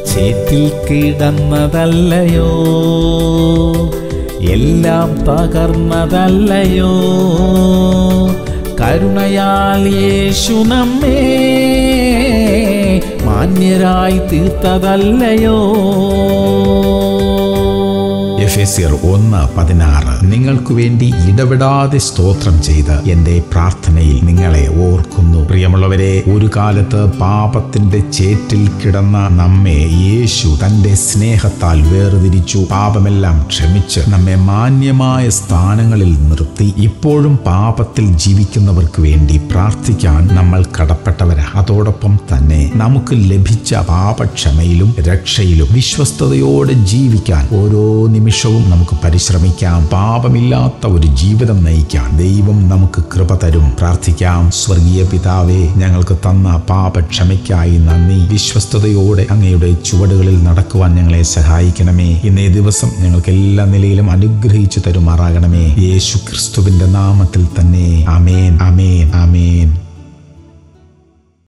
ചേറ്റിൽ കിടന്നതല്ലയോ എല്ലാം തകർന്നതല്ലയോ കരുണയാൽ യേശു നമ്മെ മാന്യരായി തീർത്തതല്ലയോ എഫേസ്യർ ഒന്ന് പതിനാറ് നിങ്ങൾക്ക് വേണ്ടി ഇടപെടാതെ സ്തോത്രം ചെയ്ത് എന്റെ പ്രാർത്ഥനയിൽ നിങ്ങളെ ഓർക്കുന്നു പ്രിയമുള്ളവരെ ഒരു കാലത്ത് പാപത്തിന്റെ ചേറ്റിൽ കിടന്ന നമ്മെ യേശു തന്റെ സ്നേഹത്താൽ വേർതിരിച്ചു പാപമെല്ലാം ക്ഷമിച്ച് നമ്മെ മാന്യമായ സ്ഥാനങ്ങളിൽ നിർത്തി ഇപ്പോഴും പാപത്തിൽ ജീവിക്കുന്നവർക്ക് വേണ്ടി പ്രാർത്ഥിക്കാൻ നമ്മൾ കടപ്പെട്ടവരാ അതോടൊപ്പം തന്നെ നമുക്ക് ലഭിച്ച പാപക്ഷമയിലും രക്ഷയിലും വിശ്വസ്തയോടെ ജീവിക്കാൻ ഓരോ നിമിഷവും നമുക്ക് പരിശ്രമിക്കാം പാപമില്ലാത്ത ഒരു ജീവിതം നയിക്കാൻ ദൈവം നമുക്ക് കൃപ തരും പ്രാർത്ഥിക്കാം സ്വർഗീയ പിതാവേ ഞങ്ങൾക്ക് തന്ന പാപക്ഷമയ്ക്കായി നന്ദി വിശ്വസ്തയോടെ അങ്ങയുടെ ചുവടുകളിൽ നടക്കുവാൻ ഞങ്ങളെ സഹായിക്കണമേ ഇന്നേ ദിവസം ഞങ്ങൾക്ക് എല്ലാ നിലയിലും അനുഗ്രഹിച്ചു തരുമാറാകണമേ യേശു ക്രിസ്തുവിന്റെ നാമത്തിൽ തന്നെ അമേൻ അമേൻ അമേൻ